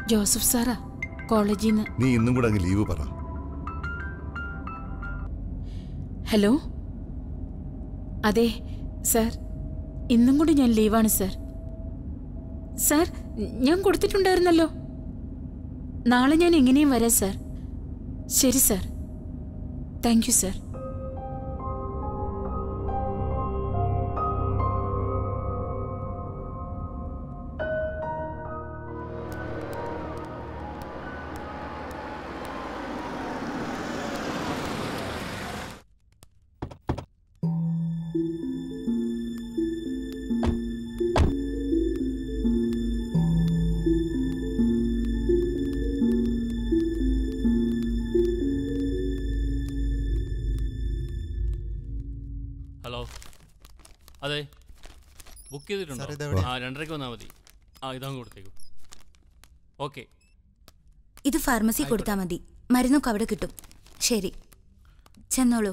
Joseph Sarah കോളേജിൽ നിന്ന് നീ ഇന്നും കൂടെ അങ്ങ് ലീവ് പറ ഹലോ അതെ സാർ ഇന്നും കൂടി ഞാൻ ലീവാണ് സാർ സാർ ഞാൻ കൊടുത്തിട്ടുണ്ടായിരുന്നല്ലോ നാളെ ഞാൻ എങ്ങനെയും വരാം സാർ ശരി sir thank you sir hello അതെ ബുക്ക് ചെയ്തിട്ടുണ്ടോ സാർ, ഇതെവിടെ? ആ രണ്ടരയ്ക്ക് വന്നാൽ മതി ആ ഇതങ്ങ് കൊടുത്തേക്കും ഓക്കെ ഇത് ഫാർമസി കൊടുത്താൽ മതി മരുന്നൊക്കെ അവിടെ കിട്ടും ശരി ചെന്നോളൂ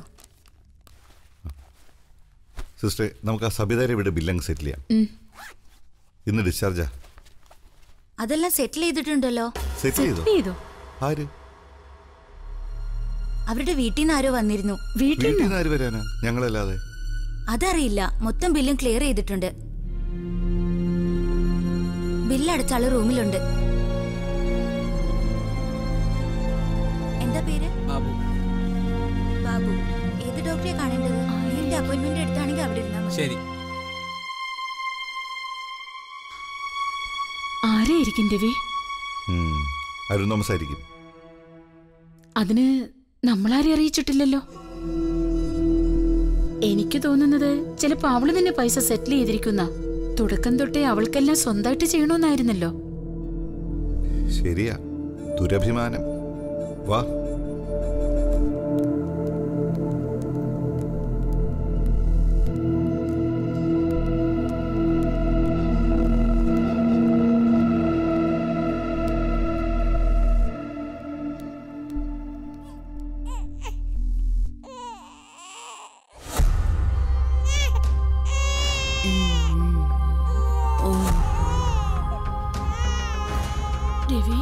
സിസ്റ്ററെ നമുക്ക് ആ സബിതാരെ ഇവിടെ ബില്ലങ്ങ് സെറ്റിൽ ചെയ്യാം ഇന്ന് ഡിസ്ചാർജാ അതെല്ലാം സെറ്റിൽ ചെയ്തിട്ടുണ്ടല്ലോ സെറ്റിൽ ചെയ്തോ ചെയ്തോ ആര് അവരുടെ വീട്ടിൽ നിന്ന് ആരോ വന്നിരുന്നു വീട്ടിൽ വീട്ടിൽ നിന്ന് ആര് വരാനാ ഞങ്ങളല്ലാതെ അതറിയില്ല മൊത്തം ബില്ലും ക്ലിയർ ചെയ്തിട്ടുണ്ട് ബില്ലടച്ച ആള് റൂമിലുണ്ട് എന്താ പേര് ബാബു ബാബു ഏത് ഡോക്ടറെ കാണേണ്ടത് എന്റെ അപ്പോയിന്റ്മെന്റ് എടുത്താണെങ്കിൽ അവിടെ ഇരുന്നാ മതി ശരി ആരായിരിക്കും രവി ഉം, അരുൺ തോമസ് ആയിരിക്കും അതിന് നമ്മളാരെ അറിയിച്ചിട്ടില്ലല്ലോ എനിക്ക് തോന്നുന്നത് ചിലപ്പോ അവള് തന്നെ പൈസ സെറ്റിൽ ചെയ്തിരിക്കുന്ന തുടക്കം തൊട്ടേ അവൾക്കെല്ലാം സ്വന്തമായിട്ട് ചെയ്യണമെന്നായിരുന്നല്ലോ ശരിയാ ദുരഭിമാനം വാ രവി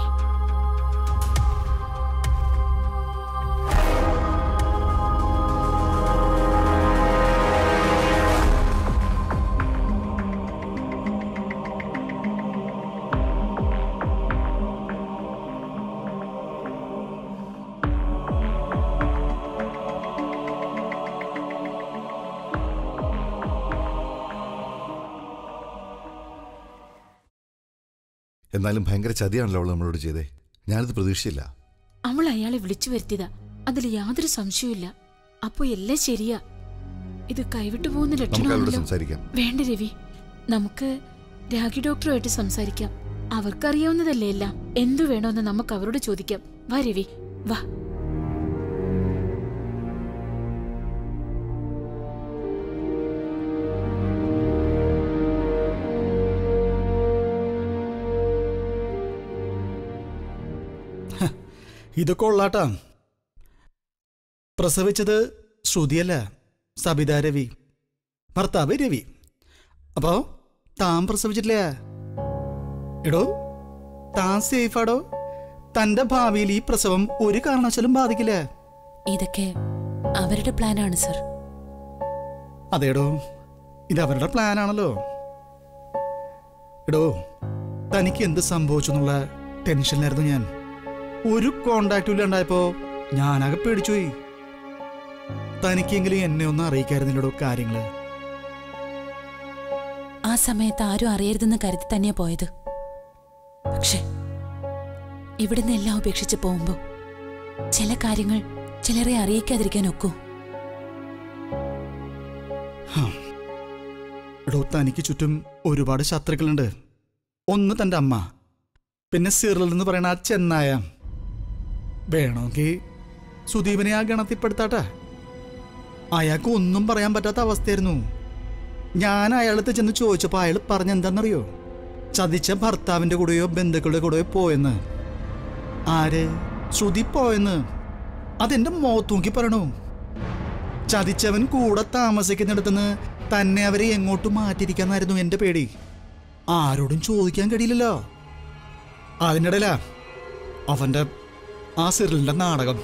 എന്നാലും ഭയങ്കര ചതിയാണല്ലോ അവൾ നമ്മളോട് ചെയ്തേ ഞാനിത് പ്രതീക്ഷിച്ചില്ല അവൾ അയാളെ വിളിച്ചു വരുത്തിയതാ അതിൽ യാതൊരു സംശയവുമില്ല അപ്പൊ എല്ലാം ശരിയാ ഇത് കൈവിട്ടു പോകുന്ന നമുക്ക് അവരോട് ലക്ഷണമാണല്ലോ സംസാരിക്കാം വേണ്ട രവി നമുക്ക് രാഗി ഡോക്ടറുമായിട്ട് സംസാരിക്കാം അവർക്കറിയാവുന്നതല്ലേ എല്ലാം എന്തു വേണമെന്ന് നമുക്ക് അവരോട് ചോദിക്കാം വാ രവി വാ ഇത് കൊള്ളാട്ടാ പ്രസവിച്ചത് ശ്രുതിയല്ല സബിത രവി ഭർത്താവ് രവി അപ്പോ താൻ പ്രസവിച്ചിട്ടില്ല എടോ താൻ സേഫാടോ തന്റെ ഭാവിയിൽ ഈ പ്രസവം ഒരു കാരണവശാലും ബാധിക്കില്ല ഇതൊക്കെ അവരുടെ പ്ലാനാണ് സർ അതേടോ ഇത് അവരുടെ പ്ലാനാണല്ലോ എടോ തനിക്ക് എന്ത് സംഭവിച്ചു എന്നുള്ള ടെൻഷനിലായിരുന്നു ഞാൻ ഒരു കോണ്ടാക്റ്റും ഇല്ലാണ്ടായപ്പോ ഞാനാകെ പേടിച്ചുപോയി തനിക്കെങ്കിലും എന്നെ ഒന്ന് അറിയിക്കായിരുന്നില്ലടോ കാര്യങ്ങള് ആ സമയത്ത് ആരും അറിയരുതെന്ന് കരുതി തന്നെയാ പോയത് പക്ഷെ ഇവിടുന്ന് എല്ലാം ഉപേക്ഷിച്ച് പോകുമ്പോ ചില കാര്യങ്ങൾ ചിലരെ അറിയിക്കാതിരിക്കാൻ ഒക്കൂ എടോ തനിക്ക് ചുറ്റും ഒരുപാട് ശത്രുക്കളുണ്ട് ഒന്ന് തന്റെ അമ്മ പിന്നെ സിറിൽ എന്ന് പറയുന്ന ആ ചെന്നായ വേണമെങ്കിൽ സുദീപനെ ആ ഗണത്തിൽപ്പെടുത്താട്ടെ അയാൾക്ക് ഒന്നും പറയാൻ പറ്റാത്ത അവസ്ഥയായിരുന്നു ഞാൻ അയാളത്ത് ചെന്ന് ചോദിച്ചപ്പോൾ അയാൾ പറഞ്ഞെന്താണെന്നറിയോ ചതിച്ച ഭർത്താവിന്റെ കൂടെയോ ബന്ധുക്കളുടെ കൂടെയോ പോയെന്ന് ആര് ശ്രുതി പോയെന്ന് അതെന്റെ മുഖത്ത് നോക്കി പറയണു ചതിച്ചവൻ കൂടെ താമസിക്കുന്നിടത്തുനിന്ന് തന്നെ അവരെ എങ്ങോട്ട് മാറ്റിയിരിക്കാന്നായിരുന്നു എന്റെ പേടി ആരോടും ചോദിക്കാൻ കഴിയില്ലല്ലോ അതിനിടയിലാ അവന്റെ ആ സിറിലിന്റെ നാടകം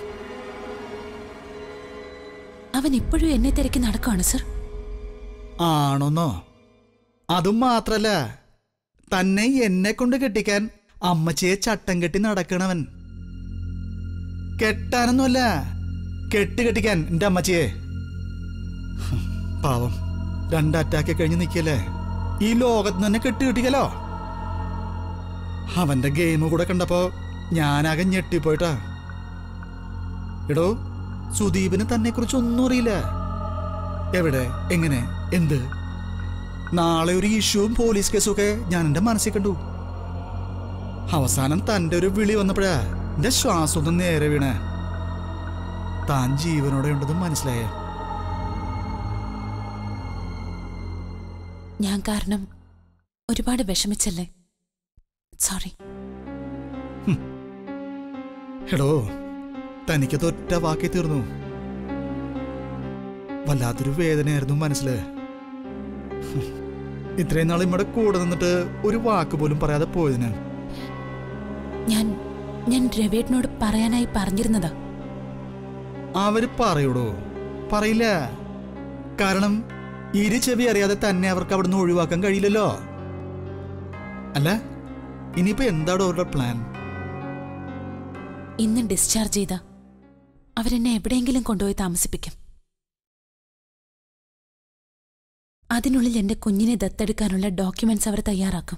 അവൻ ഇപ്പോഴും എന്നെ തിരക്കി നടക്കുകയാണ് സർ ആണോന്നോ അതും മാത്രല്ല തന്നെ എന്നെ കൊണ്ട് കെട്ടിക്കാൻ അമ്മച്ചിയെ ചട്ടം കെട്ടി നടക്കണവൻ കെട്ടാനൊന്നുമല്ല കെട്ട് കെട്ടിക്കാൻ എന്റെ അമ്മച്ചിയെ ഹും, പാവം രണ്ട് അറ്റാക്ക് കഴിഞ്ഞ് നിൽക്കല്ലേ ഈ ലോകത്ത് തന്നെ കെട്ട് കെട്ടിക്കലോ അവന്റെ ഗെയിം കൂടെ കണ്ടപ്പോ ഞാനാകെ ഞെട്ടിപ്പോയിട്ടാ എടോ സുദീപിന് തന്നെ കുറിച്ച് ഒന്നും അറിയില്ല എവിടെ എങ്ങനെ എന്ത് നാളെ ഒരു ഇഷ്യൂവും പോലീസ് കേസും ഒക്കെ ഞാൻ എന്റെ മനസ്സിൽ കണ്ടു അവസാനം തന്റെ ഒരു വിളി വന്നപ്പോഴാ എന്റെ ശ്വാസം ഒന്ന് നേരെ വീണേ താൻ ജീവനോടെ ഉണ്ടെന്ന് മനസ്സിലായ ഞാൻ കാരണം ഒരുപാട് വിഷമിച്ചല്ലേ സോറി എടോ തനിക്കത് ഒറ്റ വാക്കി തീർന്നു വല്ലാത്തൊരു വേദനയായിരുന്നു മനസ്സില് ഹും. ഇത്രയും നാൾ ഇവിടെ കൂടെ നിന്നിട്ട് ഒരു വാക്ക് പോലും പറയാതെ പോയതിന് ഞാൻ ഞാൻ രവേട്ടിനോട് പറയാനായി പറഞ്ഞിരുന്നതാ അവര് പറയൂടോ പറയില്ല കാരണം ഇരു ചെവി അറിയാതെ തന്നെ അവർക്ക് അവിടുന്ന് ഒഴിവാക്കാൻ കഴിയില്ലല്ലോ അല്ല ഇനിയിപ്പോ എന്താടോ അവരുടെ പ്ലാൻ ഇന്ന് ഡിസ്ചാർജ് ചെയ്ത അവരെന്നെ എവിടെയെങ്കിലും കൊണ്ടുപോയി താമസിപ്പിക്കും അതിനുള്ളിൽ എന്റെ കുഞ്ഞിനെ ദത്തെടുക്കാനുള്ള ഡോക്യുമെന്റ്സ് അവർ തയ്യാറാക്കും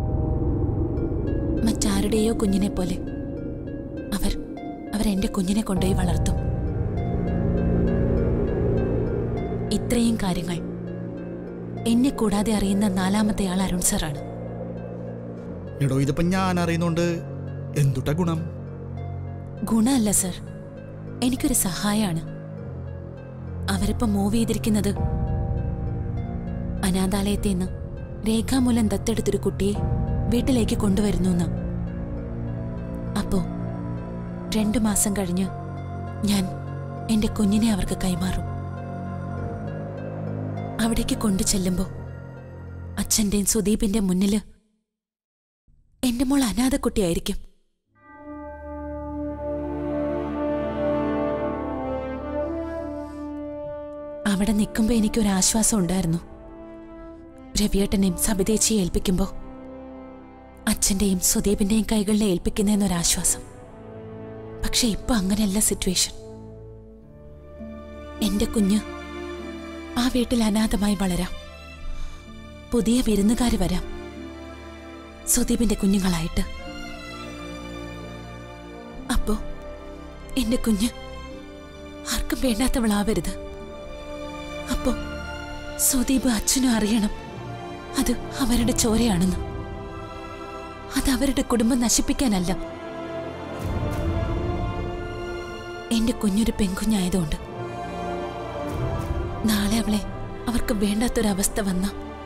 മറ്റാരുടെയോ കുഞ്ഞിനെ പോലെ അവർ അവരെന്റെ കുഞ്ഞിനെ കൊണ്ടുപോയി വളർത്തും ഇത്രയും കാര്യങ്ങൾ എന്നെ കൂടാതെ അറിയുന്ന നാലാമത്തെ ആൾ അരുൺ സാറാണ് എടോ ഇതിപ്പോ ഞാൻ അറിയുന്നോണ്ട് എന്തുട്ട ഗുണം ഗുണമല്ല സർ എനിക്കൊരു സഹായമാണ് അവരിപ്പോ മൂവ് ചെയ്തിരിക്കുന്നത് അനാഥാലയത്തിൽ നിന്ന് രേഖാമൂലം ദത്തെടുത്തൊരു കുട്ടിയെ വീട്ടിലേക്ക് കൊണ്ടുവരുന്നു എന്ന് അപ്പോ രണ്ടു മാസം കഴിഞ്ഞ് ഞാൻ എന്റെ കുഞ്ഞിനെ അവർക്ക് കൈമാറും അവിടേക്ക് കൊണ്ടു ചെല്ലുമ്പോ അച്ഛന്റെയും സുദീപിന്റെ മുന്നില് എന്റെ മോൾ അനാഥ കുട്ടിയായിരിക്കും അവിടെ നിൽക്കുമ്പോൾ എനിക്കൊരാശ്വാസം ഉണ്ടായിരുന്നു രവിയേട്ടനെയും സബിതേച്ചിയെ ഏൽപ്പിക്കുമ്പോൾ അച്ഛന്റെയും സുദീപിന്റെയും കൈകളിലെ ഏൽപ്പിക്കുന്നതെന്നൊരാശ്വാസം പക്ഷെ ഇപ്പൊ അങ്ങനെയല്ല സിറ്റുവേഷൻ എന്റെ കുഞ്ഞ് ആ വീട്ടിൽ അനാഥമായി വളരാം പുതിയ വിരുന്നുകാര് വരാം സുദീപിന്റെ കുഞ്ഞുങ്ങളായിട്ട് അപ്പോ എന്റെ കുഞ്ഞ് ആർക്കും വേണ്ടാത്തവളാവരുത് അപ്പോ സുദീപ് അച്ഛനും അറിയണം അത് അവരുടെ ചോരയാണെന്ന് അത് അവരുടെ കുടുംബം നശിപ്പിക്കാനല്ല എന്റെ കുഞ്ഞൊരു പെൺകുഞ്ഞായതുകൊണ്ട് നാളെ അവളെ അവർക്ക് വേണ്ടാത്തൊരവസ്ഥ വന്ന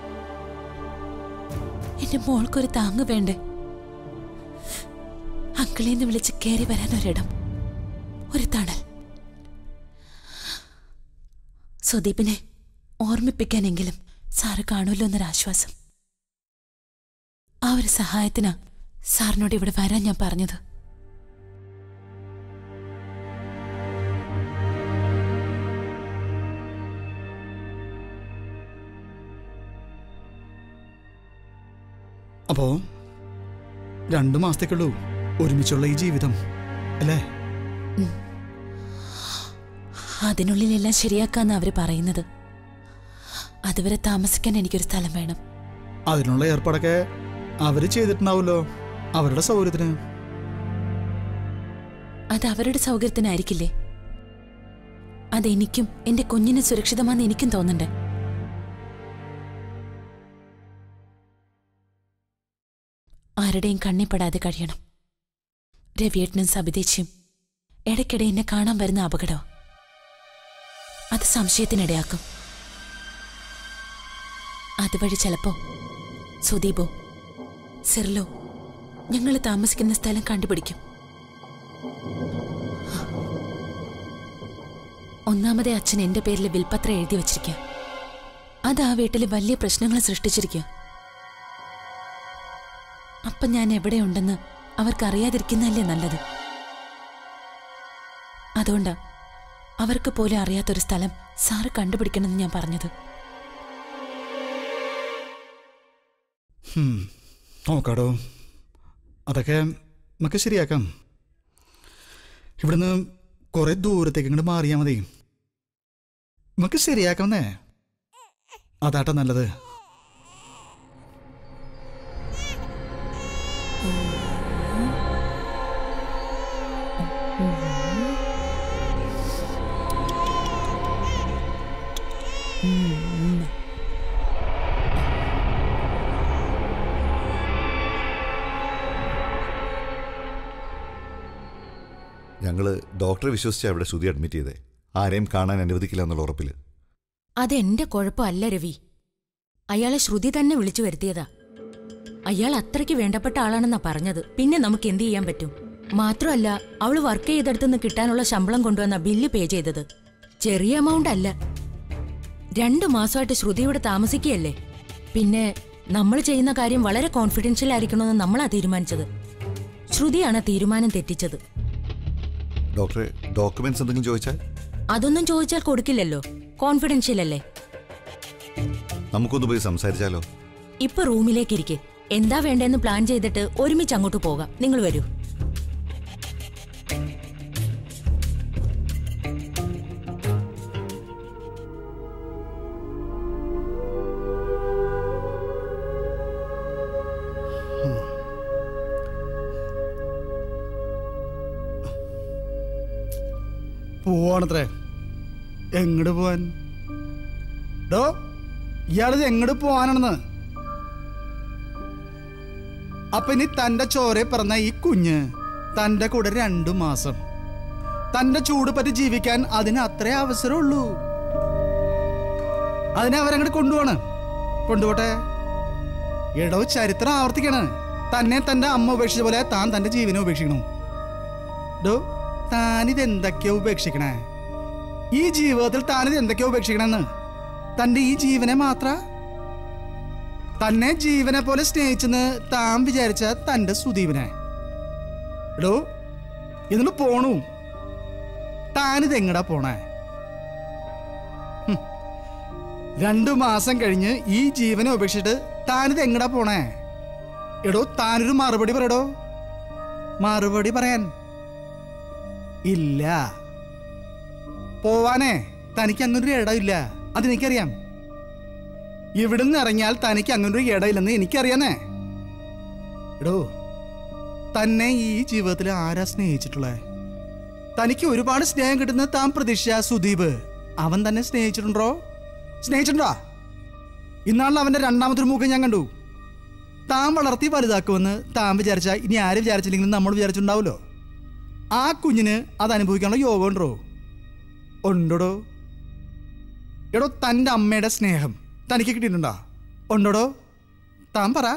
എന്റെ മോൾക്കൊരു താങ്ങ് വേണ്ടേ അങ്കിളേന്ന് വിളിച്ച് കയറി വരാൻ ഒരിടം ഒരു തണൽ സുദീപിനെ ഓർമ്മിപ്പിക്കാനെങ്കിലും സാറ് കാണുമല്ലോ എന്നൊരാശ്വാസം ആ ഒരു സഹായത്തിനാ സാറിനോട് ഇവിടെ വരാൻ ഞാൻ പറഞ്ഞത് അപ്പോ രണ്ടു മാസത്തേക്കുള്ളൂ ഒരുമിച്ചുള്ള ഈ ജീവിതം അല്ലേ അതിനുള്ളിലെല്ലാം ശരിയാക്കാന്ന് അവര് പറയുന്നത് അതുവരെ താമസിക്കാൻ എനിക്കൊരു സ്ഥലം വേണം അതിനുള്ള ഏർപ്പാടൊക്കെ അവര് ചെയ്തിട്ടുണ്ടാവുമല്ലോ അവരുടെ സൗകര്യത്തിന് അത് അവരുടെ സൗകര്യത്തിനായിരിക്കില്ലേ അതെനിക്കും എന്റെ കുഞ്ഞിന് സുരക്ഷിതമാണെന്ന് എനിക്കും തോന്നണ്ടേ ആരുടെയും കണ്ണിപ്പെടാതെ കഴിയണം രവിയേട്ടനും സബിതേച്ചിയും ഇടയ്ക്കിടെ എന്നെ കാണാൻ വരുന്ന അപകടം അത് സംശയത്തിനിടയാക്കും അതുവഴി ചിലപ്പോ സുദീപോ സിർലോ ഞങ്ങൾ താമസിക്കുന്ന സ്ഥലം കണ്ടുപിടിക്കും ഒന്നാമതെ അച്ഛൻ എന്റെ പേരിൽ വിൽപത്രം എഴുതി വച്ചിരിക്കുക അത് ആ വീട്ടിൽ വലിയ പ്രശ്നങ്ങൾ സൃഷ്ടിച്ചിരിക്കുക അപ്പൊ ഞാൻ എവിടെയുണ്ടെന്ന് അവർക്കറിയാതിരിക്കുന്നതല്ലേ നല്ലത് അതുകൊണ്ടാ അവർക്ക് പോലും അറിയാത്തൊരു സ്ഥലം സാറ് കണ്ടുപിടിക്കണമെന്ന് ഞാൻ പറഞ്ഞത് ഹും, നോക്കാടോ അതൊക്കെ നമുക്ക് ശരിയാക്കാം ഇവിടുന്ന് കുറെ ദൂരത്തേക്ക് ഇങ്ങോട്ട് മാറിയാൽ മതി നമുക്ക് ശരിയാക്കാമെന്നേ അതാട്ടോ നല്ലത് ഞങ്ങൾ ഡോക്ടറെ വിശ്വസിച്ചാണ് ഇവിടെ ശ്രുതി അഡ്മിറ്റ് ചെയ്തേ ആരെയും കാണാൻ അനുവദിക്കില്ല എന്നുള്ള ഉറപ്പിൽ അതെന്റെ കുഴപ്പമല്ല രവി അയാളെ ശ്രുതി തന്നെ വിളിച്ചു വരുത്തിയതാ അയാൾ അത്രയ്ക്ക് വേണ്ടപ്പെട്ട ആളാണെന്നാ പറഞ്ഞത് പിന്നെ നമുക്ക് എന്ത് ചെയ്യാൻ പറ്റും മാത്രമല്ല അവള് വർക്ക് ചെയ്തെടുത്തുനിന്ന് കിട്ടാനുള്ള ശമ്പളം കൊണ്ടുവന്ന ബില്ല് പേ ചെയ്തത് ചെറിയ എമൗണ്ട് അല്ല രണ്ടു മാസമായിട്ട് ശ്രുതി ഇവിടെ താമസിക്കുകയല്ലേ പിന്നെ നമ്മൾ ചെയ്യുന്ന കാര്യം വളരെ കോൺഫിഡൻഷ്യൽ ആയിരിക്കണമെന്ന് നമ്മളാ തീരുമാനിച്ചത് ശ്രുതിയാണ് തീരുമാനം തെറ്റിച്ചത് ഡോക്ടറെ ഡോക്യുമെന്റ്സ് എന്തെങ്കിലും ചോദിച്ചാൽ അതൊന്നും ചോദിച്ചാൽ കൊടുക്കില്ലല്ലോ കോൺഫിഡൻഷ്യൽ അല്ലേ നമുക്കൊന്ന് പോയി സംസാരിച്ചാലോ ഇപ്പൊ റൂമിലേക്ക് ഇരിക്കെ എന്താ വേണ്ടെന്ന് പ്ലാൻ ചെയ്തിട്ട് ഒരുമിച്ച് അങ്ങോട്ട് പോകാം നിങ്ങൾ വരൂ പോവാണത്രേ എങ്ങോട്ട് പോവാൻ ഡോ ഇയാളിത് എങ്ങോട്ട് പോവാനാണെന്ന് അപ്പൊ ഇനി തന്റെ ചോരെ പറഞ്ഞ ഈ കുഞ്ഞ് തന്റെ കൂടെ രണ്ടു മാസം തന്റെ ചൂട് പറ്റി ജീവിക്കാൻ അതിന് അത്രേ അവസരമുള്ളൂ അതിനെ അവരങ്ങോട്ട് കൊണ്ടുപോണ് കൊണ്ടുപോട്ടെ എടോ ചരിത്രം ആവർത്തിക്കാണ് തന്നെ തന്റെ അമ്മ ഉപേക്ഷിച്ച പോലെ താൻ തന്റെ ജീവനെ ഉപേക്ഷിക്കണം ഡോ താനിത് എന്തൊക്കെയോ ഉപേക്ഷിക്കണേ ഈ ജീവിതത്തിൽ താനിത് എന്തൊക്കെയോ ഉപേക്ഷിക്കണെന്ന് തന്റെ ഈ ജീവനെ മാത്ര തന്നെ ജീവനെ പോലെ സ്നേഹിച്ചെന്ന് താൻ വിചാരിച്ച തന്റെ സുദീപനെ എടോ ഇതിന് പോണു താനിത് എങ്ങടാ പോണേ ഹും. രണ്ടു മാസം കഴിഞ്ഞ് ഈ ജീവനെ ഉപേക്ഷിച്ചിട്ട് താനിത് എങ്ങടാ പോണേ എടോ താനൊരു മറുപടി പറയടോ മറുപടി പറയാൻ ഇല്ല പോവാനേ തനിക്ക് അങ്ങനൊരു ഇടമില്ല അതെനിക്കറിയാം ഇവിടുന്ന് ഇറങ്ങിയാൽ തനിക്ക് അങ്ങനൊരു ഇടയില്ലെന്ന് എനിക്കറിയാന്നേ എടോ തന്നെ ഈ ജീവിതത്തിൽ ആരാ സ്നേഹിച്ചിട്ടുള്ളേ തനിക്ക് ഒരുപാട് സ്നേഹം കിട്ടുന്ന താൻ പ്രതീക്ഷ സുദീപ് അവൻ തന്നെ സ്നേഹിച്ചിട്ടുണ്ടോ സ്നേഹിച്ചിട്ടുണ്ടോ ഇന്നാളിൽ അവന്റെ രണ്ടാമത്തെ മുഖം ഞാൻ കണ്ടു താൻ വളർത്തി വലുതാക്കുമെന്ന് താൻ വിചാരിച്ച ഇനി ആര് വിചാരിച്ചില്ലെങ്കിലും നമ്മൾ വിചാരിച്ചിട്ടുണ്ടാവുമല്ലോ ആ കുഞ്ഞിന് അത് അനുഭവിക്കാനുള്ള യോഗം ഉണ്ടോ ഉണ്ടോടോ എടോ തൻ്റെ അമ്മയുടെ സ്നേഹം തനിക്ക് കിട്ടിയിട്ടുണ്ടോ ഉണ്ടോടോ താൻ പറ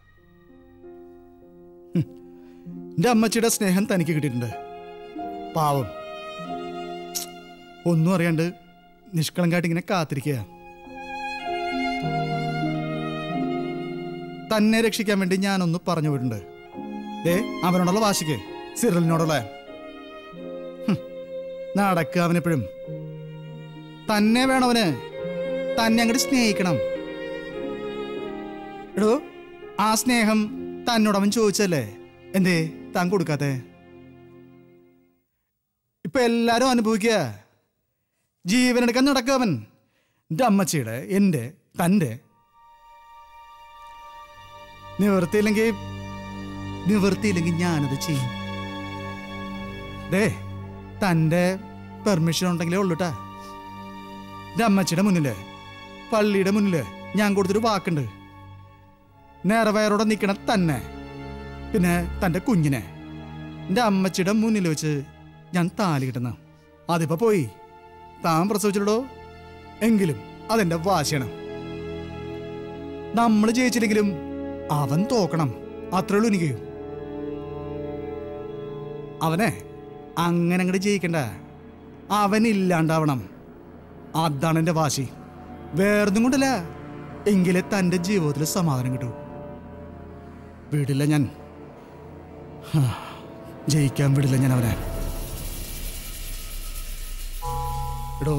ഹും. എൻ്റെ അമ്മച്ചിയുടെ സ്നേഹം തനിക്ക് കിട്ടിയിട്ടുണ്ട് പാവം ഒന്നും അറിയാണ്ട് നിഷ്കളങ്കായിട്ട് ഇങ്ങനെ കാത്തിരിക്കുക തന്നെ രക്ഷിക്കാൻ വേണ്ടി ഞാനൊന്ന് പറഞ്ഞു വിടുന്നുണ്ട് ദേ അവനോടുള്ള വാശിക്ക് സിറലിനോടുള്ള ഹും, നടക്കുക അവനെപ്പോഴും തന്നെ വേണവന് തന്നെ അങ്ങോട്ട് സ്നേഹിക്കണം എടോ ആ സ്നേഹം തന്നോട് അവൻ ചോദിച്ചല്ലേ എന്തേ താൻ കൊടുക്കാത്തെ ഇപ്പൊ എല്ലാരും അനുഭവിക്കുക ജീവനെടുക്കാൻ നടക്കുക അവൻ എൻ്റെ അമ്മച്ചിയുടെ എൻ്റെ തൻ്റെ നിവർത്തിയില്ലെങ്കിൽ നിവർത്തിയില്ലെങ്കിൽ ഞാനത് ചെയ്യും ദേ തൻ്റെ പെർമിഷൻ ഉണ്ടെങ്കിലേ ഉള്ളൂട്ടാ എൻ്റെ അമ്മച്ചിയുടെ മുന്നില് പള്ളിയുടെ മുന്നില് ഞാൻ കൊടുത്തൊരു വാക്കുണ്ട് നേറവയറോടെ നിൽക്കണം തന്നെ പിന്നെ തൻ്റെ കുഞ്ഞിനെ എൻ്റെ അമ്മച്ചിയുടെ മുന്നിൽ വെച്ച് ഞാൻ താലി കിട്ടുന്ന അതിപ്പോ പോയി താൻ പ്രസവിച്ചിട്ടോ എങ്കിലും അതെന്റെ വാശിയാണ് നമ്മൾ ജയിച്ചില്ലെങ്കിലും അവൻ തോക്കണം അത്രേ ഉള്ളൂ എനിക്ക് അവനെ അങ്ങനെ അങ്ങോട്ട് ജയിക്കണ്ട അവൻ ഇല്ലാണ്ടാവണം അതാണ് എൻ്റെ വാശി വേറൊന്നും കൊണ്ടല്ല എങ്കിലേ തൻ്റെ ജീവിതത്തിൽ സമാധാനം കിട്ടൂ വീടില്ല ഞാൻ ജയിക്കാൻ വിടില്ല ഞാൻ അവനെ എടോ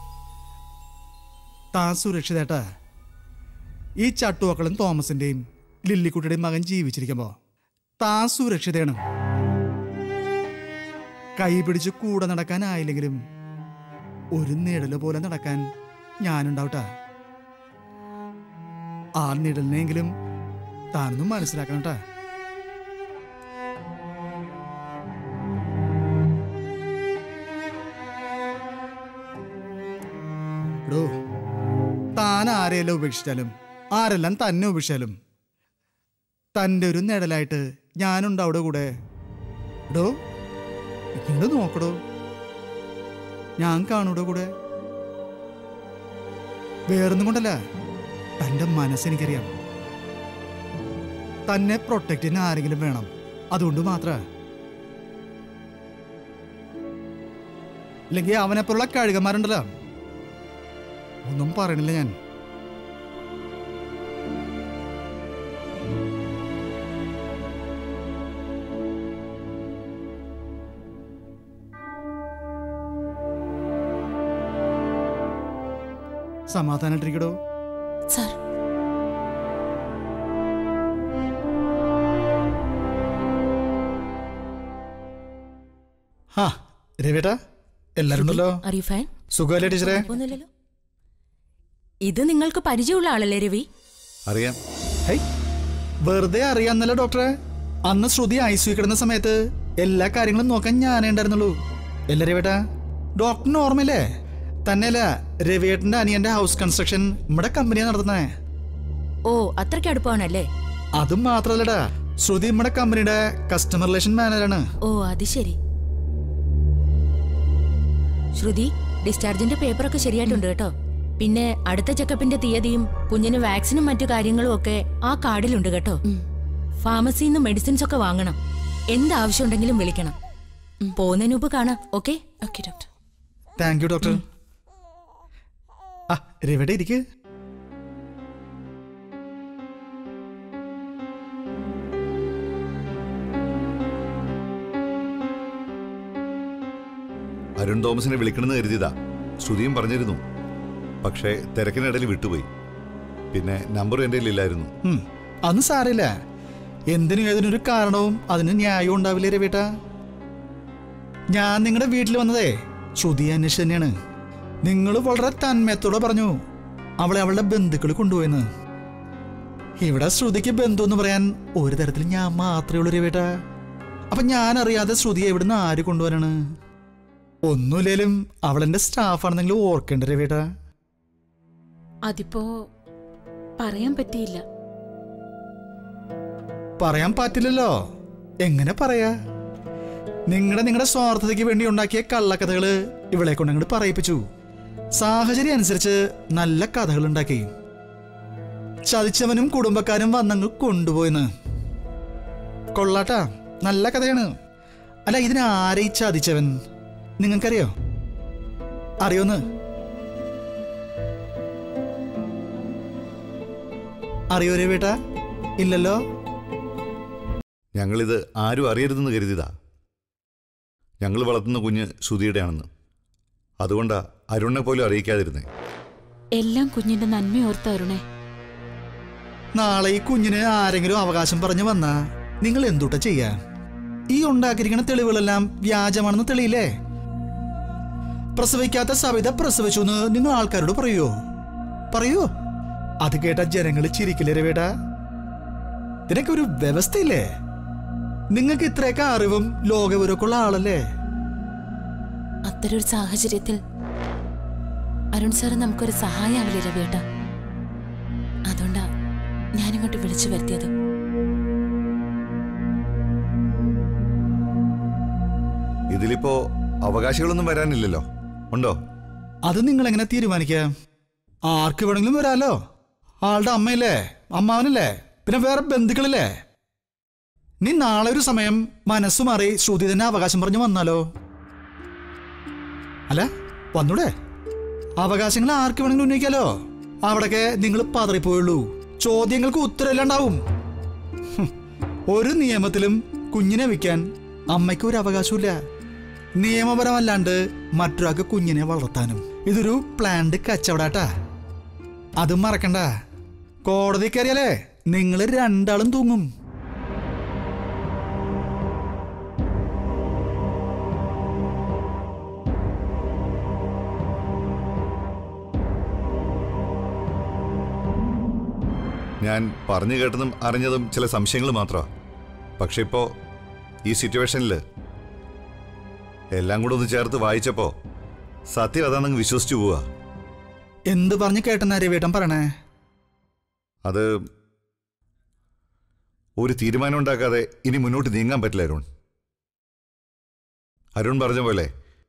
താൻ സുരക്ഷിതേട്ടാ ഈ ചട്ടുവക്കളും തോമസിന്റെയും ലില്ലിക്കുട്ടിയുടെയും മകൻ ജീവിച്ചിരിക്കുമ്പോ താൻ സുരക്ഷിതയാണ് കൈ പിടിച്ച് കൂടെ നടക്കാനായില്ലെങ്കിലും ഒരു നിഴല് പോലെ നടക്കാൻ ഞാനുണ്ടാവട്ടാ ആ നിഴലിനെങ്കിലും താനൊന്നും മനസ്സിലാക്കണം കേട്ടാ എടോ താൻ ആരെയെല്ലാം ഉപേക്ഷിച്ചാലും ആരെല്ലാം തന്നെ ഉപേക്ഷിച്ചാലും തൻ്റെ ഒരു നിഴലായിട്ട് ഞാനുണ്ട് അവിടെ കൂടെ എടോ ഇങ്ങോട്ട് നോക്കടോ ഞാൻ കാണൂടെ കൂടെ വേറൊന്നും കൊണ്ടല്ല തൻ്റെ മനസ്സെനിക്കറിയാം തന്നെ പ്രൊട്ടക്റ്റ് ചെയ്യാൻ ആരെങ്കിലും വേണം അതുകൊണ്ട് മാത്ര ഇല്ലെങ്കിൽ അവനെപ്പോലുള്ള കഴുകന്മാരുണ്ടല്ലോ ഒന്നും പറയണില്ല ഞാൻ സമാധാനായിട്ടിരിക്കടോ സാർ ഹാ രവിയേട്ടാ എല്ലാരും ഉണ്ടല്ലോ Are you fine? സുഖമല്ലേ ടീച്ചറെ കുഴപ്പമൊന്നുമില്ലല്ലോ ഇത് നിങ്ങൾക്ക് പരിചയമുള്ള ആളല്ലേ രവി അറിയാം ഹൈ വെറുതെ അറിയാന്നല്ല ഡോക്ടറെ അന്ന് ശ്രുതി ഐ സി കിടന്ന സമയത്ത് എല്ലാ കാര്യങ്ങളും നോക്കാൻ ഞാനേ ഉണ്ടായിരുന്നുള്ളൂ അല്ലേ രവിയേട്ടാ ഡോക്ടറിന് ഓർമ്മയില്ലേ തന്നെയല്ല രവിയേട്ടന്റെ അനിയന്റെ ഹൗസ് കൺസ്ട്രക്ഷൻ നമ്മുടെ കമ്പനിയാ നടത്തുന്നേ ഓ അത്രയ്ക്ക് അടുപ്പമാണല്ലേ അതും മാത്രല്ലടാ ശ്രുതി നമ്മുടെ കമ്പനിയുടെ കസ്റ്റമർ റിലേഷൻ മാനേജറാണ് ഓ അത് ശരി ശ്രുതി ഡിസ്ചാർജിന്റെ പേപ്പറൊക്കെ ശരിയായിട്ടുണ്ട് കേട്ടോ പിന്നെ അടുത്ത ചെക്കപ്പിന്റെ തീയതിയും കുഞ്ഞിന് വാക്സിനും മറ്റു കാര്യങ്ങളും ഒക്കെ ആ കാർഡിലുണ്ട് കേട്ടോ ഫാർമസിയിൽ നിന്ന് മെഡിസിൻസ് ഒക്കെ വാങ്ങണം എന്ത് ആവശ്യമുണ്ടെങ്കിലും വിളിക്കണം പോകുന്നതിന് മുമ്പ് കാണാം okay okay doctor thank you doctor ആ രവിയുടെ ഇരിക്ക് അരുൺ തോമസിനെ വിളിക്കണമെന്ന് കരുതിയതാ ശ്രുതിയും പറഞ്ഞിരുന്നു പക്ഷേ തിരക്കിനിടയിൽ വിട്ടുപോയി പിന്നെ നമ്പറും എൻ്റെ കയ്യിലില്ലായിരുന്നു ഉം, അതൊന്നും സാരമില്ല എന്തിനും ഏതിനും ഒരു കാരണവും അതിന് ന്യായവും ഉണ്ടാവില്ലേ രവിയേട്ട ഞാൻ നിങ്ങളുടെ വീട്ടിൽ വന്നതേ ശ്രുതി അന്വേഷിച്ച് തന്നെയാണ് നിങ്ങൾ വളരെ തന്മയത്തോടെ പറഞ്ഞു അവളെ അവളുടെ ബന്ധുക്കൾ കൊണ്ടുപോയെന്ന് ഇവിടെ ശ്രുതിക്ക് ബന്ധു എന്ന് പറയാൻ ഒരു തരത്തിൽ ഞാൻ മാത്രമേ ഉള്ളൂ രവിയേട്ട അപ്പൊ ഞാൻ അറിയാതെ ശ്രുതിയെ ഇവിടുന്ന് ആര് കൊണ്ടുവരാണ് ഒന്നുമില്ലേലും അവളെന്റെ സ്റ്റാഫാണെന്നെങ്കിലും ഓർക്കേണ്ട രവിയേട്ട അതിപ്പോ പറയാൻ പറ്റിയില്ല പറയാൻ പറ്റില്ലല്ലോ എങ്ങനെ പറയാ നിങ്ങളുടെ നിങ്ങളുടെ സ്വാർത്ഥതയ്ക്ക് വേണ്ടി ഉണ്ടാക്കിയ കള്ളക്കഥകള് ഇവളെ കൊണ്ട് അങ്ങോട്ട് പറയിപ്പിച്ചു സാഹചര്യം അനുസരിച്ച് നല്ല കഥകൾ ഉണ്ടാക്കി ചതിച്ചവനും കുടുംബക്കാരും വന്നങ്ങ് കൊണ്ടുപോയിന്ന് കൊള്ളാട്ടാ നല്ല കഥയാണ് അല്ല ഇതിന് ആരെ ഈ ചതിച്ചവൻ നിങ്ങൾക്കറിയോ അറിയോന്ന് അറിയോ രവേട്ടാ ഇല്ലല്ലോ ഞങ്ങളിത് ആരും അറിയരുതെന്ന് കരുതിയതാ ഞങ്ങൾ വളർത്തുന്ന കുഞ്ഞ് ശ്രുതിയുടെയാണെന്ന് അതുകൊണ്ടാ അരുണിനെ പോലും അറിയിക്കാതിരുന്നേ എല്ലാം കുഞ്ഞിന്റെ നന്മയോർത്ത അരുണേ നാളെ ഈ കുഞ്ഞിന് ആരെങ്കിലും അവകാശം പറഞ്ഞു വന്നാ നിങ്ങൾ എന്തുട്ട ചെയ്യാ ഈ ഉണ്ടാക്കിയിരിക്കുന്ന തെളിവുകളെല്ലാം വ്യാജമാണെന്ന് തെളിയില്ലേ പ്രസവിക്കാത്ത സവിത പ്രസവിച്ചു എന്ന് നിങ്ങൾ ആൾക്കാരോട് പറയോ പറയോ അത് കേട്ട ജനങ്ങൾ ചിരിക്കില്ലേ രവേടാ ഇതിനൊക്കെ ഒരു വ്യവസ്ഥയില്ലേ നിങ്ങൾക്ക് ഇത്രയൊക്കെ അറിവും ലോകവിവരമൊക്കെ ഉള്ള ആളല്ലേ അത്തരൊരു സാഹചര്യത്തിൽ അരുൺ സാറ് നമുക്കൊരു സഹായാവില്ലേ രവിയേട്ട അതുകൊണ്ടാ ഞാനിങ്ങോട്ട് വിളിച്ചു വരുത്തിയത് ഇതിലിപ്പോ അവകാശികളൊന്നും വരാനില്ലല്ലോ ഉണ്ടോ അത് നിങ്ങൾ എങ്ങനെ തീരുമാനിക്കാം ആർക്ക് വേണമെങ്കിലും വരാലോ ആളുടെ അമ്മയില്ലേ അമ്മാവനല്ലേ പിന്നെ വേറെ ബന്ധുക്കളില്ലേ നീ നാളെ ഒരു സമയം മനസ്സു മാറി ശ്രുതി തന്നെ അവകാശം പറഞ്ഞു വന്നാലോ അല്ല വന്നൂടെ അവകാശങ്ങൾ ആർക്ക് വേണമെങ്കിലും ഉന്നയിക്കാലോ അവിടൊക്കെ നിങ്ങൾ പതറിപ്പോയുള്ളൂ ചോദ്യങ്ങൾക്ക് ഉത്തരമില്ലാണ്ടാവും ഹും. ഒരു നിയമത്തിലും കുഞ്ഞിനെ വിൽക്കാൻ അമ്മയ്ക്ക് ഒരു അവകാശമില്ല നിയമപരമല്ലാണ്ട് മറ്റൊരാൾക്ക് കുഞ്ഞിനെ വളർത്താനും ഇതൊരു പ്ലാൻഡ് കച്ചവടാട്ടാ അത് മറക്കണ്ട കോടതി കയറിയാലേ നിങ്ങൾ രണ്ടാളും തൂങ്ങും ഞാൻ പറഞ്ഞു കേട്ടതും അറിഞ്ഞതും ചില സംശയങ്ങൾ മാത്രമാണ് പക്ഷെ ഇപ്പോൾ ഈ സിറ്റുവേഷനിൽ എല്ലാം കൂടെ ഒന്ന് ചേർത്ത് വായിച്ചപ്പോൾ സത്യം അതാണെന്ന് വിശ്വസിച്ചു പോവുക എന്ത് പറഞ്ഞ് കേട്ടെന്നാ രവിയേട്ടൻ പറയണേ അത് ഒരു തീരുമാനം ഉണ്ടാക്കാതെ ഇനി മുന്നോട്ട് നീങ്ങാൻ പറ്റില്ല അരുൺ അരുൺ പറഞ്ഞ പോലെ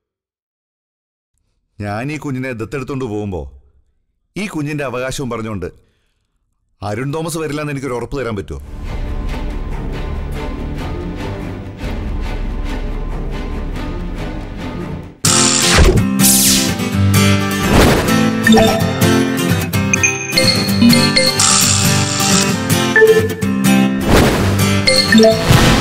ഞാൻ ഈ കുഞ്ഞിനെ ദത്തെടുത്തുകൊണ്ട് പോകുമ്പോൾ ഈ കുഞ്ഞിന്റെ അവകാശവും പറഞ്ഞുകൊണ്ട് അരുൺ തോമസ് വരില്ല എന്ന് എനിക്കൊരു ഉറപ്പ് തരാൻ പറ്റുമോ Thank you.